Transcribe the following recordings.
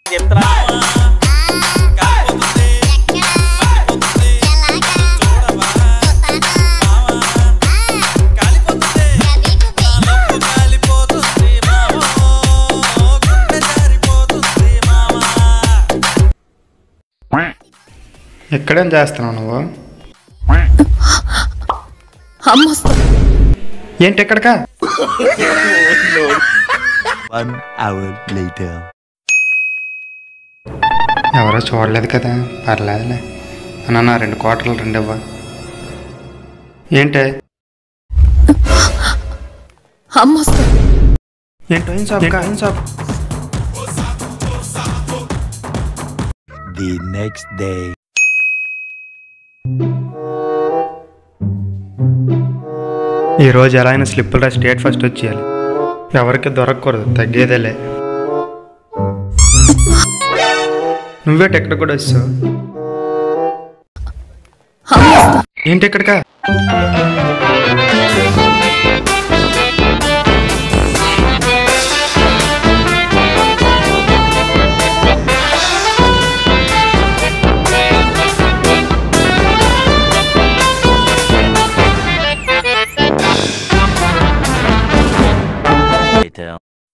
చెప్తున్నా ఎక్కడేం చేస్తున్నావు నువ్వు అమ్మొస్తా ఏంటి ఎక్కడికా One hour later. ఎవరో చూడలేదు కదా పర్లేదులే అన్న రెండు కోటలు రెండు ఇవ్వ ఏంటి అమ్మొస్తా ఏంటో ఏం షాప్ ఏం షాప్ The next day. ఈ రోజు ఎలా అయినా స్లిప్పులు రా స్టేట్ ఫస్ట్ వచ్చేయాలి ఎవరికి దొరకకూడదు తగ్గేదేలే నువ్వే ఎక్కడ కూడా వచ్చావు అమ్మొస్తా ఏంటి ఎక్కడికా Later.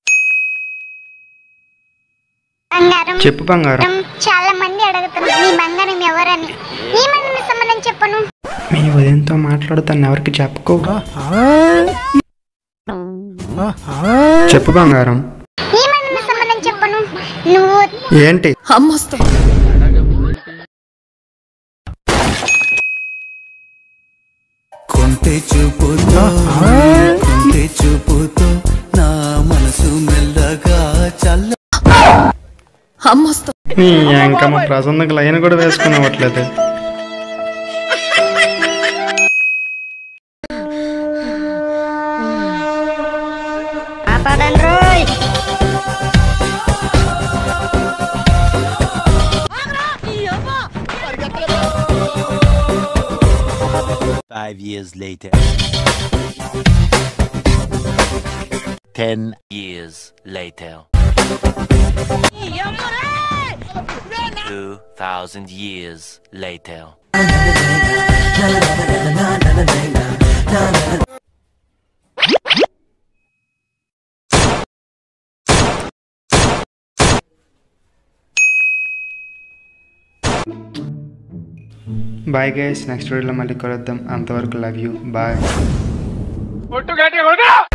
బంగారం చెప్పు బంగారం చాలా మంది అడుగుతున్నారు మీ బంగారం ఎవరని ఏమని సంబంధం చెప్పను మీ ఉదయంతో మాట్లాడుతాను ఎవరికి చెప్పుకో చెప్పు బంగారం ఏమని సంబంధం చెప్పను నువ్వు ఏంటి అమ్మొస్తా కొంటె చూపుతో కొంటె చూపుతో నా మనసు మెల్లగా చల్ల అమ్మొస్తా నీ ఇంకా మా ప్రసన్నకు లైన్ కూడా వేసుకునేవట్లేదు Five years later. Ten years later. Two thousand years later. Bye guys next వీడియోలో మళ్ళీ కలుద్దాం అంతవరకు లవ్ యూ బాయ్ ఒట్టు గట్టి కొట్టు